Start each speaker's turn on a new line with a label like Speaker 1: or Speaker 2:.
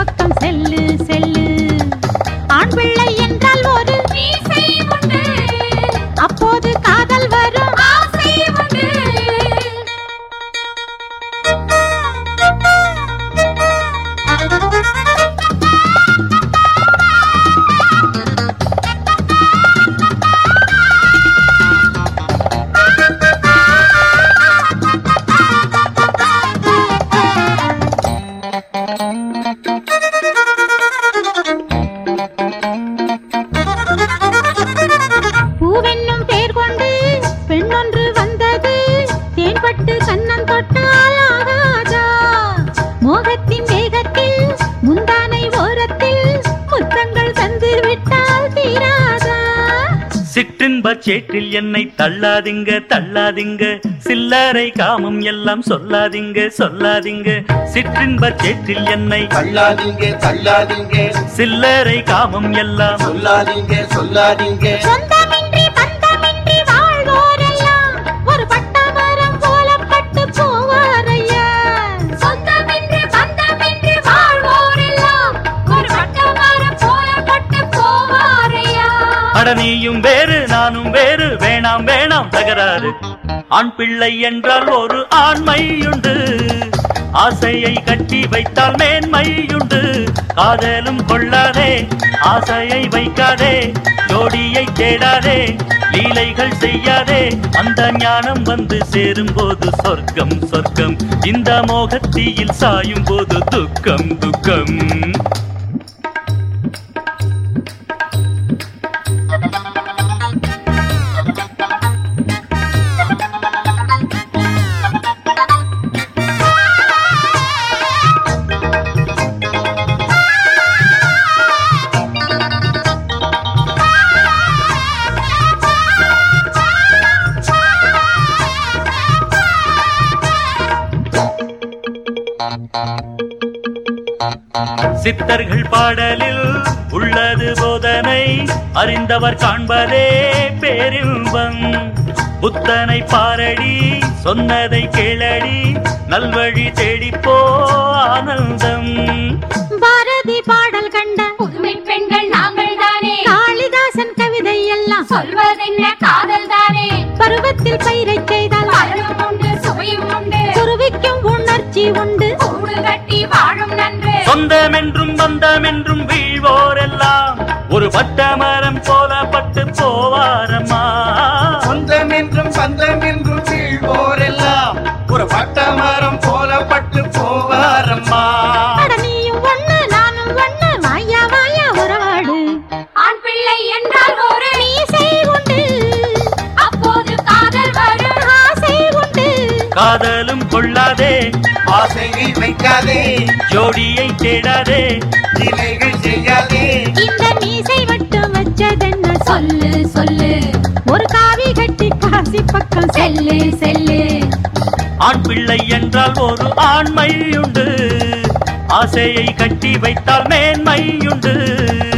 Speaker 1: பக்கம் cell cell ஆண் பிள்ளை என்றால் ஒரு
Speaker 2: மீசை உண்டு
Speaker 1: அப்போது காதல் வரும்
Speaker 2: ஆசை உண்டு
Speaker 1: பூவென்னும் பேர் கொண்டு பெண்ணொன்று வந்தது தேன்பட்டு கண்ணம் தொட்டால் ஆகாதா மோகத்தின் வேகத்தில் முந்தானை ஓரத்தில் முத்தங்கள் தந்து விட்டால் தீராதா
Speaker 3: சிற்றின்ப சேற்றில் என்னை தள்ளாதீங்க தள்ளாதீங்க சில்லறை காமம் எல்லாம் சொல்லாதீங்க சொல்லாதீங்க சிற்றின்ப சேற்றில் என்னை
Speaker 4: தள்ளாதீங்க தள்ளாதீங்க
Speaker 3: சில்லறை காமம் எல்லாம்
Speaker 4: சொல்லாதீங்க சொல்லாதீங்க
Speaker 1: சொந்தமின்றி பந்தமின்றி வாழ்வோரெல்லாம் ஒரு பட்டமரம் போல பட்டு போவாரையா
Speaker 2: சொந்தமின்றி பந்தமின்றி வாழ்வோரெல்லாம் ஒரு வட்டமரம் போல பட்டு போவாரையா
Speaker 3: அட நீயும் வேறு நானும் வேறு வேணாம் வேணாம் தகராறு ஆண் பிள்ளை என்றால் ஒரு ஆண்மையுண்டு ஆசையை கட்டி வைத்தால் மேன்மையுண்டு காதலும் கொள்ளாதே ஆசையை வைக்காதே ஜோடியை தேடாதே லீலைகள் செய்யாதே அந்த ஞானம் வந்து சேரும் போது சொர்க்கம் சொர்க்கம் இந்த மோகத்தீயில் சாயும் போது துக்கம் துக்கம் சித்தர்கள் பாடலில் உள்ளது போதனை அறிந்தவர் காண்பதே பேரின்பம் புத்தனை பாரடி சொன்னதை கேளடி நல்வழி தேடிப்போ ஆனந்தம்
Speaker 1: பாரதி பாடல் கண்ட
Speaker 2: புதுமை பெண்கள் நாங்கள் தானே
Speaker 1: காளிதாசன் கவிதை எல்லாம்
Speaker 2: சொல்வதென்ன காதல் தானே
Speaker 1: பருவத்தில் பயிரை செய்தால்
Speaker 2: பலனும் உண்டு சுவையும் உண்டு
Speaker 1: குருவிக்கும் உணர்ச்சி உண்டு
Speaker 2: கூடு கட்டி வாழும் நன்று
Speaker 3: சொந்தமென்றும் பந்தமென்றும் வீழ்வோரெல்லாம் ஒரு பட்டமரம் போல பட்டு போவாரம்மா
Speaker 4: சொந்தம் என்றும் பந்தம் என்றும் வீழ்வோரெல்லாம் ஒரு பட்டமரம் போல பட்டு போவாரம்மா
Speaker 1: அட நீயும் ஒண்ணு நானும் ஒண்ணு வாயா வாயா உறவாடு
Speaker 2: ஆண் பிள்ளை என்றால் ஒரு
Speaker 1: மீசை உண்டு
Speaker 2: அப்போது காதல் வரும்
Speaker 1: ஆசை உண்டு
Speaker 3: காதலும் கொள்ளாதே
Speaker 4: ஆசையை வைக்காதே
Speaker 3: ஜோடியை தேடாதே
Speaker 4: நிலைகள் செய்யாதே
Speaker 1: இந்த மீசை மட்டும் வச்சதென்ன
Speaker 2: சொல்லு சொல்லு
Speaker 1: ஒரு காவி கட்டி காசி பக்கம்
Speaker 2: செல்லு செல்லு
Speaker 3: ஆண் பிள்ளை என்றால் ஒரு ஆண்மையுண்டு ஆசையை கட்டி வைத்தால் மேன்மையுண்டு